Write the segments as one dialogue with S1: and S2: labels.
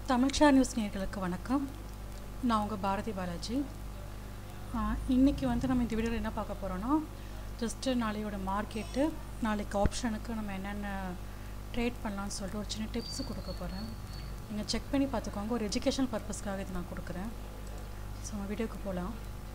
S1: தமிழ்ஷா news நேயர்களுக்கு வணக்கம் நான் உங்கள் பாரதி பாலாஜி இன்றைக்கி வந்து நம்ம இந்த வீடியோவில் என்ன பார்க்க போகிறோன்னா ஜஸ்ட்டு நாளையோட மார்க்கெட்டு நாளைக்கு ஆப்ஷனுக்கு நம்ம என்னென்ன ட்ரேட் பண்ணலாம்னு சொல்லிட்டு ஒரு சின்ன டிப்ஸ் கொடுக்க போகிறேன் நீங்கள் செக் பண்ணி பார்த்துக்கோங்க ஒரு எஜுகேஷனல் பர்பஸ்க்காக இது நான் கொடுக்குறேன் ஸோ நம்ம வீடியோக்கு போகலாம்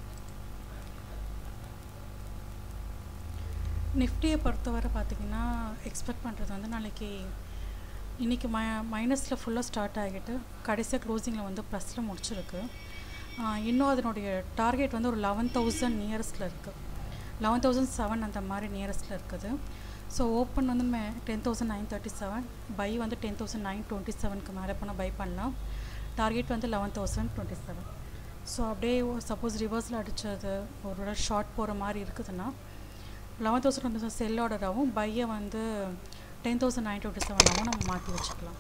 S1: நிஃப்டியை பொறுத்தவரை பார்த்திங்கன்னா எக்ஸ்பெக்ட் பண்ணுறது வந்து நாளைக்கு இன்றைக்கி ம மைனஸில் ஃபுல்லாக ஸ்டார்ட் ஆகிட்டு கடைசியாக க்ளோசிங்கில் வந்து ப்ளஸில் முடிச்சிருக்கு இன்னும் அதனுடைய டார்கெட் வந்து ஒரு லெவன் தௌசண்ட் நியரஸ்ட்டில் இருக்குது லெவன் தௌசண்ட் செவன் அந்த மாதிரி நியரஸ்ட்டில் இருக்குது ஸோ ஓப்பன் வந்து மே ten thousand nine thirty seven buy வந்து டென் தௌசண்ட் நைன் டுவெண்ட்டி செவனுக்கு மேலே போனால் பை பண்ணலாம் டார்கெட் வந்து eleven thousand twenty seven so அப்படியே சப்போஸ் ரிவர்ஸில் அடித்தது ஒரு ஷார்ட் போகிற மாதிரி இருக்குதுன்னா லெவன் தௌசண்ட் டுவெண்ட்டி செல் ஆர்டராகவும் பையை வந்து டென் தௌசண்ட் நைன் டுவெண்ட்டி செவனாகவும் நம்ம மாற்றி வச்சுக்கலாம்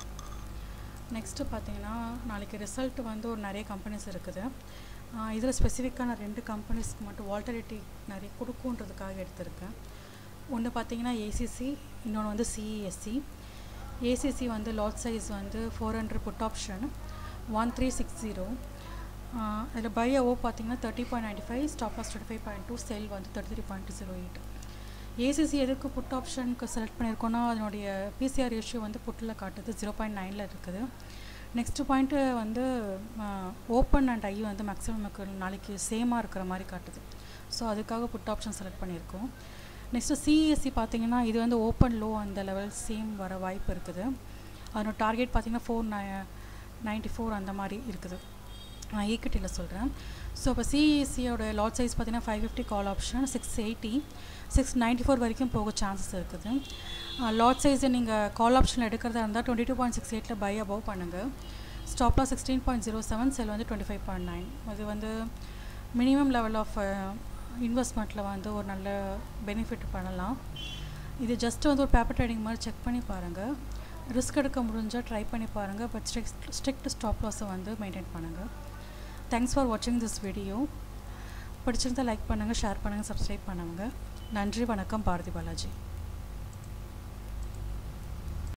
S1: நெக்ஸ்ட்டு பார்த்தீங்கன்னா நாளைக்கு ரிசல்ட் வந்து ஒரு நிறைய கம்பெனிஸ் இருக்குது இதில் ஸ்பெசிஃபிக்கான ரெண்டு கம்பெனிஸ்க்கு மட்டும் வால்டரிட்டி நிறைய கொடுக்குன்றதுக்காக எடுத்திருக்கேன் ஒன்று பார்த்தீங்கன்னா ஏசிசி இன்னொன்று வந்து சிஇஎஸ்சி ஏசிசி வந்து லாட் சைஸ் வந்து four hundred put option one three six zero அதில் பை ஓ பார்த்தீங்கன்னா thirty point ninety five stop loss twenty five point two sell வந்து thirty three point zero eight ACC எதுக்கு put ஆப்ஷனுக்கு select பண்ணியிருக்கோன்னா அதனுடைய பிசிஆர் ரேஷியோ வந்து புட்டில் காட்டுது ஜீரோ பாயிண்ட் நைனில் இருக்குது நெக்ஸ்ட்டு பாயிண்ட்டு வந்து ஓப்பன் அண்ட் ஐ வந்து மேக்ஸிமம் நாளைக்கு சேமாக இருக்கிற மாதிரி காட்டுது ஸோ அதுக்காக புட் ஆப்ஷன் செலக்ட் பண்ணியிருக்கோம் நெக்ஸ்ட்டு சிஇஎஸ்சி பார்த்தீங்கன்னா இது வந்து ஓப்பன் லோ அந்த லெவல் சேம் வர வாய்ப்பு இருக்குது அதனோட டார்கெட் பார்த்தீங்கன்னா ஃபோர் நை நைன்ட்டி ஃபோர் அந்த மாதிரி இருக்குது நான் ஈக்விட்டியில் சொல்கிறேன் ஸோ இப்போ சிஇசியோட லாட் சைஸ் பார்த்தீங்கன்னா five fifty call option six eighty six ninety four வரைக்கும் போக சான்சஸ் இருக்குது லாட் சைஸை நீங்கள் கால் ஆப்ஷனில் எடுக்கிறதா இருந்தால் டுவெண்ட்டி டூ பாயிண்ட் சிக்ஸ் எயிட்டில் பை அபவ் பண்ணுங்கள் ஸ்டாப்லாம் sixteen point zero seven sell வந்து டுவெண்ட்டி ஃபைவ் பாயிண்ட் நைன் அது வந்து மினிமம் லெவல் ஆஃப் இன்வெஸ்ட்மெண்ட்டில் வந்து ஒரு நல்ல பெனிஃபிட் பண்ணலாம் இது ஜஸ்ட் வந்து ஒரு பேப்பர் ட்ரேடிங் மாதிரி செக் பண்ணி பாருங்கள் ரிஸ்க் எடுக்க முடிஞ்சால் ட்ரை பண்ணி பாருங்கள் பட் ஸ்ட்ரிக்ட் ஸ்ட்ரிக்ட் ஸ்டாப் லாஸை வந்து மெயின்டைன் பண்ணுங்கள் தேங்க்ஸ் ஃபார் வாட்சிங் திஸ் வீடியோ பிடிச்சிருந்தால் லைக் பண்ணுங்கள் ஷேர் பண்ணுங்கள் சப்ஸ்கிரைப் பண்ணுங்கள் நன்றி வணக்கம் பாரதி பாலாஜி